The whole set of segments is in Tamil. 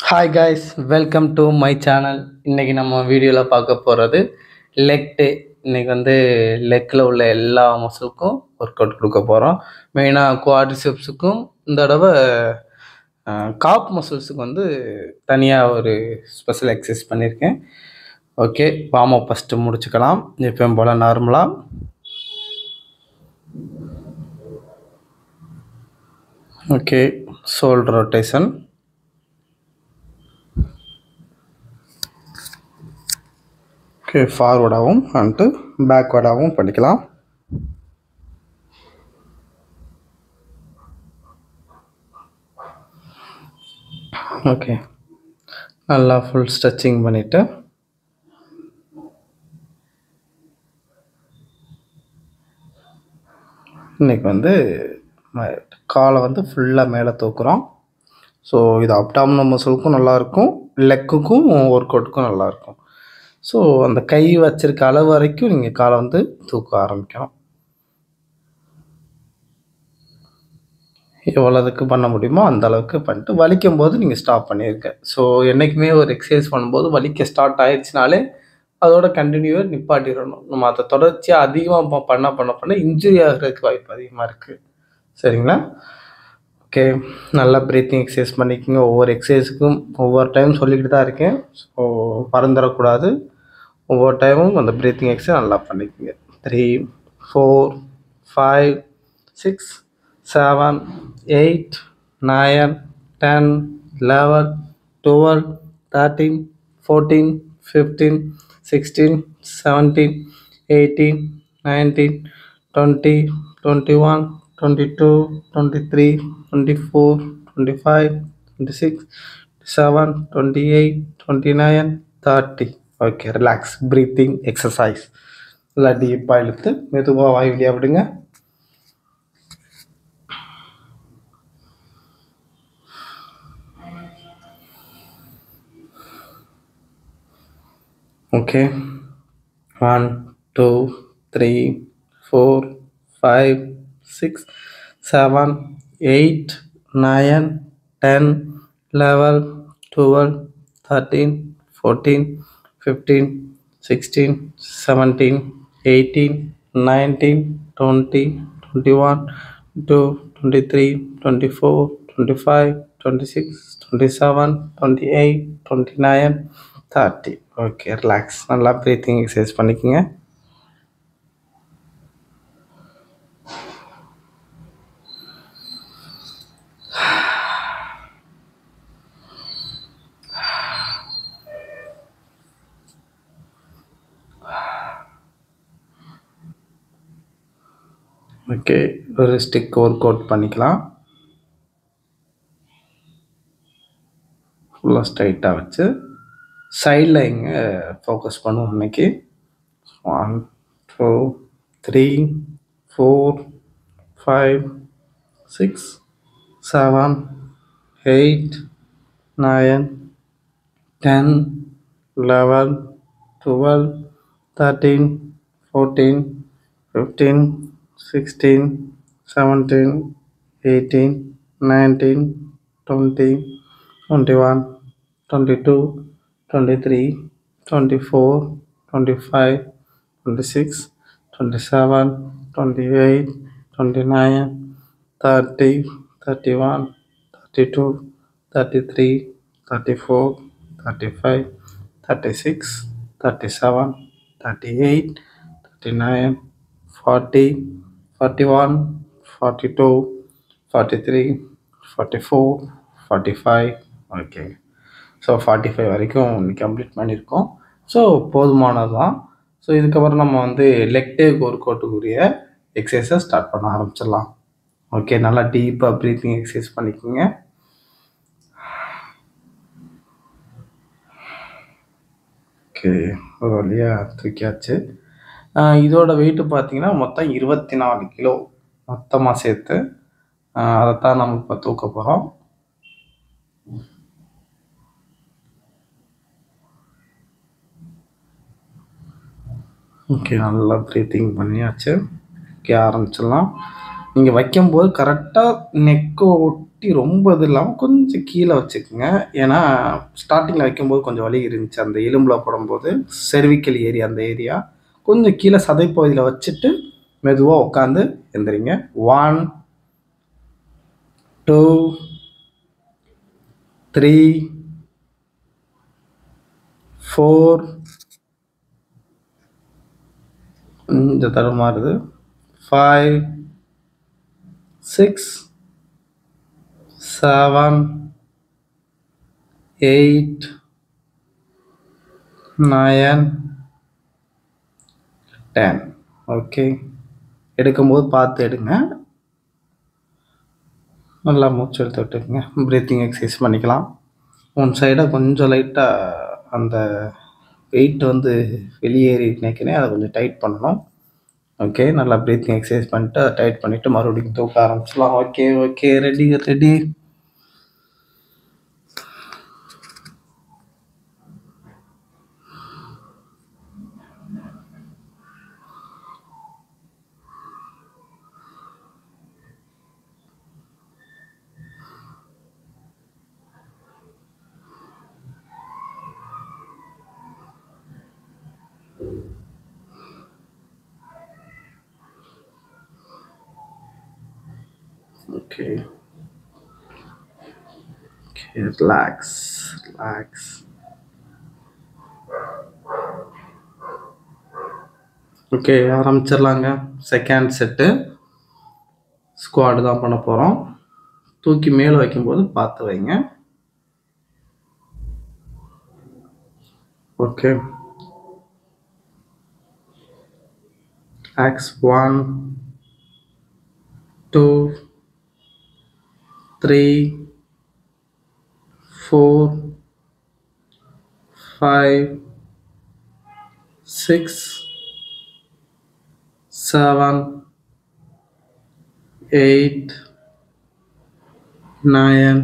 Hi guys welcome to my channel இன்றைக்கி நம்ம வீடியோவில் பார்க்க போகிறது லெக் டே இன்றைக்கி வந்து லெக்கில் உள்ள எல்லா மசிலுக்கும் ஒர்க் அவுட் கொடுக்க போகிறோம் மெயினாக குவாட்ரிசெப்ஸுக்கும் இந்த தடவை காப் மசில்ஸுக்கு வந்து தனியாக ஒரு ஸ்பெஷல் எக்ஸசைஸ் பண்ணியிருக்கேன் ஓகே வார்ம் அப் ஃபஸ்ட்டு முடிச்சுக்கலாம் எப்பயும் போல் நார்மலாக ஓகே ஷோல்டர் ரொட்டேஷன் ஓகே ஃபார்வர்டாகவும் அண்டு பேக்வேர்டாகவும் பண்ணிக்கலாம் ஓகே நல்லா ஃபுல் ஸ்ட்ரெச்சிங் பண்ணிவிட்டு இன்றைக்கி வந்து ம- காலை வந்து ஃபுல்லாக மேலே தூக்குறோம் ஸோ இது அப்டாமினல் மசிலுக்கும் நல்லாயிருக்கும் லெக்குக்கும் ஒர்க் அவுட்டுக்கும் நல்லாயிருக்கும் ஸோ அந்த கை வச்சிருக்க அளவு வரைக்கும் நீங்கள் காலை வந்து தூக்க ஆரம்பிக்கணும் எவ்வளோதுக்கு பண்ண முடியுமோ அந்த அளவுக்கு பண்ணிட்டு வலிக்கும் போது நீங்கள் ஸ்டாப் பண்ணியிருக்க ஸோ என்றைக்குமே ஒரு எக்ஸசைஸ் பண்ணும்போது வலிக்க ஸ்டார்ட் ஆயிடுச்சுனாலே அதோட கண்டினியூவாக நிப்பாட்டிடணும் நம்ம அதை தொடர்ச்சியாக அதிகமாக பண்ண பண்ண பண்ண இன்ஜுரி ஆகிறதுக்கு வாய்ப்பு அதிகமாக இருக்குது சரிங்களா ஓகே நல்லா ப்ரீத்திங் எக்ஸசைஸ் பண்ணிக்கோங்க ஒவ்வொரு எக்ஸசைஸுக்கும் ஒவ்வொரு டைம் சொல்லிக்கிட்டு தான் இருக்கேன் ஸோ மறந்துடக்கூடாது ஒவ்வொரு டைமும் அந்த ப்ரீத்திங் எக்ஸசைஸ் நல்லா பண்ணிக்கோங்க three four five six seven eight nine ten eleven twelve thirteen fourteen fifteen sixteen seventeen eighteen nineteen twenty twenty one twenty two twenty three twenty four twenty five twenty six seven twenty eight twenty nine thirty okay relax breathing exercise நல்லா டீப்பாக இழுத்து மெதுவாக வாய் வழியாக விடுங்க okay one two three four five six seven eight nine ten eleven twelve thirteen fourteen fifteen sixteen seventeen eighteen nineteen twenty twenty one two twenty three twenty four twenty five twenty six twenty seven twenty eight twenty nine thirty okay relax நல்லா ப்ரீத்திங் எக்ஸசைஸ் பண்ணிக்கோங்க ஓகே ஒரு ஸ்டிக் ஒர்க் அவுட் பண்ணிக்கலாம் ஃபுல்லாக ஸ்ட்ரைட்டாக வச்சு சைடில் இங்கே ஃபோக்கஸ் பண்ணுவோம் இன்னைக்கு one two three four five six seven eight nine ten eleven twelve thirteen fourteen fifteen sixteen seventeen eighteen nineteen twenty twenty one twenty two twenty three twenty four twenty five twenty six twenty seven twenty eight twenty nine thirty thirty one thirty two thirty three thirty four thirty five thirty six thirty seven thirty eight thirty nine forty forty one forty two forty three forty four forty five okay so forty five வரைக்கும் கம்ப்ளீட் பண்ணியிருக்கோம் ஸோ போதுமானது தான் ஸோ இதுக்கப்புறம் நம்ம வந்து லெக் டேக் ஒர்க் அவுட்டுக்குரிய எக்ஸசைஸை ஸ்டார்ட் பண்ண ஆரம்பிச்சிடலாம் ஓகே நல்லா டீப்பாக ப்ரீத்திங் எக்ஸசைஸ் பண்ணிக்கோங்க ஓகே ஒரு வழியாக தூக்கியாச்சு ஆஹ் இதோட வெயிட்டு பார்த்தீங்கன்னா மொத்தம் இருபத்தி நாலு கிலோ மொத்தமாக சேர்த்து ஆஹ் அதைத்தான் நம்ம இப்போ தூக்க போகிறோம் ஓகே நல்லா ப்ரீத்திங் பண்ணியாச்சு ஓகே ஆரம்பிச்சிடலாம் நீங்கள் வைக்கும்போது கரெக்டாக நெக்கை முட்டி ரொம்ப இது இல்லாமல் கொஞ்சம் கீழே வச்சுக்கோங்க ஏன்னா ஸ்டார்டிங்கில் வைக்கும்போது கொஞ்சம் வலி இருந்துச்சு அந்த எலும்பில் போடும்போது செர்விக்கல் ஏரியா அந்த ஏரியா கொஞ்சம் கீழே சதைப்பகுதியில் வச்சுட்டு மெதுவாக உட்காந்து எந்திரிங்க ஒன் டூ த்ரீ ஃபோர் இந்த தடுமாறுது five six seven eight nine ten okay எடுக்கும்போது பார்த்து எடுங்க நல்லா மூச்சு எடுத்து விட்டுக்குங்க ப்ரீத்திங் எக்ஸசைஸ் பண்ணிக்கலாம் ஒன் சைடாக கொஞ்சம் லைட்டாக அந்த வெயிட் வந்து வெளியேறி நினைக்கிறேன் அதை கொஞ்சம் டைட் பண்ணணும் ஓகே நல்லா ப்ரீத்திங் எக்ஸசைஸ் பண்ணிட்டு அதை டைட் பண்ணிவிட்டு மறுபடியும் தூக்க ஆரம்பிச்சிடலாம் okay okay ready ready Okay. Okay, relax, relax. Okay ஆரம்பிச்சிடலாங்க செகண்ட் செட்டு ஸ்குவாடு தான் பண்ண போகிறோம் தூக்கி மேலே வைக்கும்போது பார்த்து வைங்க ஓகே ஆக்ஸ் one two three, four, five, six, seven, eight, nine,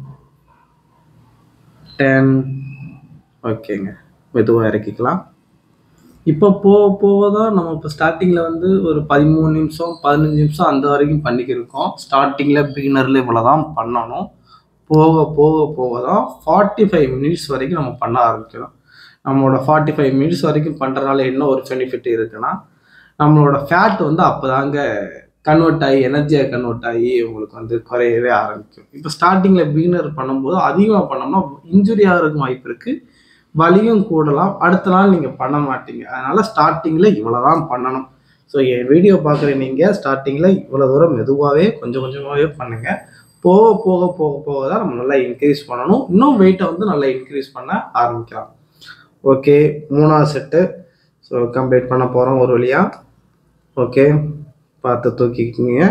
ten. ஓகேங்க மெதுவாக இறக்கிக்கலாம் இப்போ போக போக தான் நம்ம இப்போ ஸ்டார்டிங்கில் வந்து ஒரு பதிமூணு நிமிஷம் பதினஞ்சு நிமிஷம் அந்த வரைக்கும் பண்ணிக்கிருக்கோம் ஸ்டார்டிங்கில் பிகினரில் இவ்வளோ தான் பண்ணணும் போக போக போக தான் ஃபார்ட்டி ஃபைவ் மினிட்ஸ் வரைக்கும் நம்ம பண்ண ஆரம்பிக்கிறோம் நம்மளோட ஃபார்ட்டி ஃபைவ் மினிட்ஸ் வரைக்கும் பண்ணுறதுனால என்ன ஒரு பெனிஃபிட் இருக்குன்னா நம்மளோட ஃபேட் வந்து அப்போ தாங்க கன்வெர்ட் ஆகி எனர்ஜியாக கன்வெர்ட் ஆகி உங்களுக்கு வந்து குறையவே ஆரம்பிக்கும் இப்போ ஸ்டார்டிங்கில் பிகினர் பண்ணும்போது அதிகமாக பண்ணோம்னா இன்ஜுரி ஆகிறதுக்கு வாய்ப்பு இருக்குது வலியும் கூடலாம் அடுத்த நாள் நீங்கள் பண்ண மாட்டீங்க அதனால் ஸ்டார்டிங்கில் இவ்வளோ தான் பண்ணணும் ஸோ என் வீடியோ பார்க்குற நீங்கள் ஸ்டார்டிங்கில் இவ்வளோ தூரம் மெதுவாகவே கொஞ்சம் கொஞ்சமாகவே பண்ணுங்கள் போக போக போக போக தான் நம்ம நல்லா இன்க்ரீஸ் பண்ணணும் இன்னும் வெயிட்டை வந்து நல்லா இன்க்ரீஸ் பண்ண ஆரம்பிக்கலாம் ஓகே மூணாவது செட்டு ஸோ கம்ப்ளீட் பண்ண போகிறோம் ஒரு வழியாக ஓகே பார்த்து தூக்கிக்கிங்க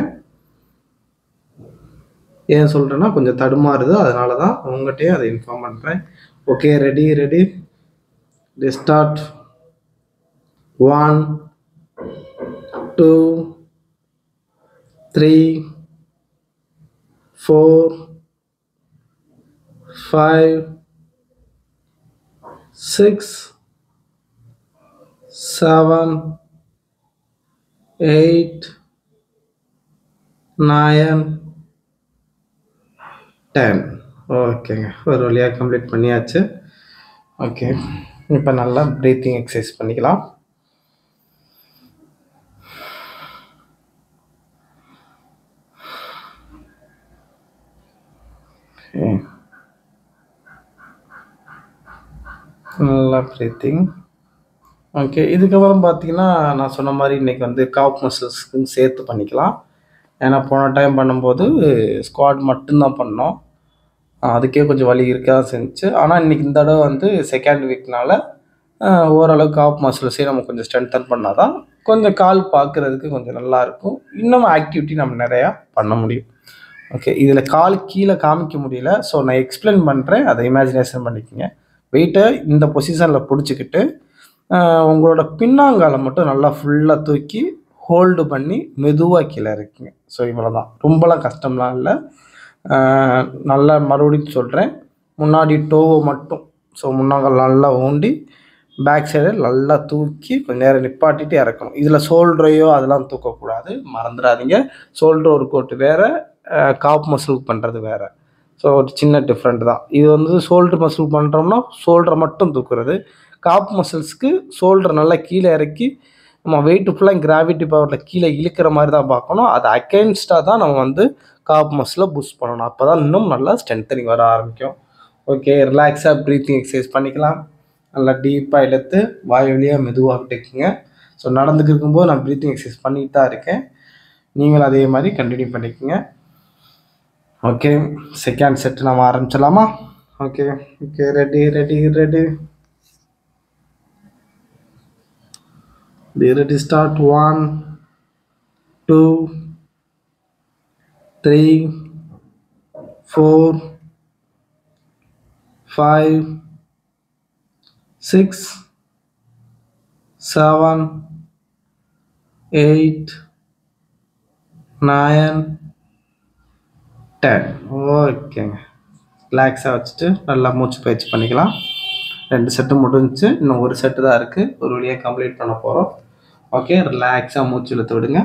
ஏன் சொல்கிறேன்னா கொஞ்சம் தடுமாறுது அதனால தான் உங்கள்கிட்டயே அதை இன்ஃபார்ம் பண்ணுறேன் okay ready ready start one two three four five six seven eight nine ten ஓகேங்க ஒரு வழியாக கம்ப்ளீட் பண்ணியாச்சு ஓகே இப்போ நல்லா ப்ரீத்திங் எக்ஸசைஸ் பண்ணிக்கலாம் Okay. நல்லா ப்ரீத்திங் ஓகே இதுக்கப்புறம் பார்த்தீங்கன்னா நான் சொன்ன மாதிரி இன்றைக்கி வந்து காப் மசில்ஸ்க்கும் சேர்த்து பண்ணிக்கலாம் ஏன்னா போன டைம் பண்ணும்போது ஸ்குவாட் மட்டும்தான் பண்ணோம் அதுக்கே கொஞ்சம் வலி இருக்க தான் செஞ்சுச்சு ஆனால் இன்றைக்கி இந்த தடவை வந்து செகண்ட் வீக்னால ஓரளவுக்கு காப் மசில்ஸே நம்ம கொஞ்சம் ஸ்ட்ரென்தன் பண்ணால் தான் கொஞ்சம் கால் பார்க்குறதுக்கு கொஞ்சம் நல்லாயிருக்கும் இன்னும் ஆக்டிவிட்டி நம்ம நிறையா பண்ண முடியும் ஓகே இதில் கால் கீழே காமிக்க முடியல ஸோ நான் எக்ஸ்பிளைன் பண்ணுறேன் அதை இமேஜினேஷன் பண்ணிக்கோங்க வெயிட்டை இந்த பொசிஷனில் பிடிச்சிக்கிட்டு உங்களோட பின்னாங்காலை மட்டும் நல்லா ஃபுல்லாக தூக்கி ஹோல்டு பண்ணி மெதுவாக கீழே இருக்குங்க ஸோ இவ்வளோ தான் ரொம்பலாம் கஷ்டம்லாம் இல்லை நல்லா மறுபடியும் சொல்கிறேன் முன்னாடி டோவை மட்டும் ஸோ முன்னாங்கால் நல்லா ஊண்டி பேக் சைடு நல்லா தூக்கி கொஞ்ச நேரம் நிப்பாட்டிட்டு இறக்கணும் இதில் சோல்ட்ரையோ அதெல்லாம் தூக்கக்கூடாது மறந்துடாதீங்க சோல்டர் ஒரு கோட்டு வேறு காப் மசிலுக்கு பண்ணுறது வேறு ஸோ ஒரு சின்ன டிஃப்ரெண்ட் தான் இது வந்து ஷோல்டர் மசில் பண்ணுறோம்னா ஷோல்டரை மட்டும் தூக்குறது காப் மசில்ஸ்க்கு ஷோல்டர் நல்லா கீழே இறக்கி நம்ம வெயிட் ஃபுல்லாக கிராவிட்டி பவரில் கீழே இழுக்கிற மாதிரி தான் பார்க்கணும் அது அகேன்ஸ்டாக தான் நம்ம வந்து காப் மசிலை பூஸ்ட் பண்ணணும் அப்போ தான் இன்னும் நல்லா ஸ்ட்ரென்த்தனிங் வர ஆரம்பிக்கும் ஓகே ரிலாக்ஸாக ப்ரீத்திங் எக்ஸசைஸ் பண்ணிக்கலாம் நல்லா டீப்பாக இழுத்து வாய் வழியாக மெதுவாக விட்டுக்குங்க ஸோ நடந்துக்கு இருக்கும்போது நான் ப்ரீத்திங் எக்ஸசைஸ் பண்ணிட்டு தான் இருக்கேன் நீங்களும் அதே மாதிரி கண்டினியூ பண்ணிக்கோங்க ஓகே செகண்ட் செட் நம்ம ஆரம்பிச்சிடலாமா okay okay ready ready ready ready start one two three four five six seven eight nine ten ஓகேங்க ரிலாக்ஸாக வச்சுட்டு நல்லா மூச்சு பயிற்சி பண்ணிக்கலாம் ரெண்டு செட்டு முடிஞ்சுச்சு இன்னும் ஒரு செட்டு தான் இருக்குது ஒரு வழியாக கம்ப்ளீட் பண்ண போகிறோம் ஓகே ரிலாக்ஸாக மூச்சு இழுத்து விடுங்க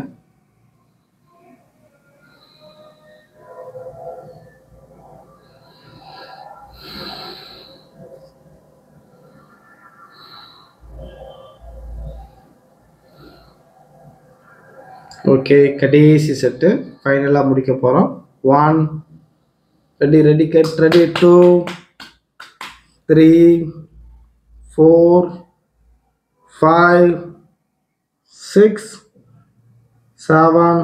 ஓகே கடைசி செட்டு ஃபைனலாக முடிக்க போகிறோம் one ready ready cut ready two three four five six seven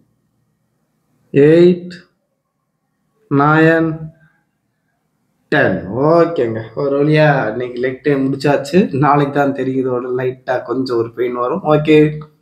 eight nine ten ஓகேங்க ஒரு வழியாக இன்னைக்கு லெக் டைம் முடிச்சாச்சு நாளைக்கு தான் தெரியும் இதோட லைட்டாக கொஞ்சம் ஒரு பெயின் வரும் ஓகே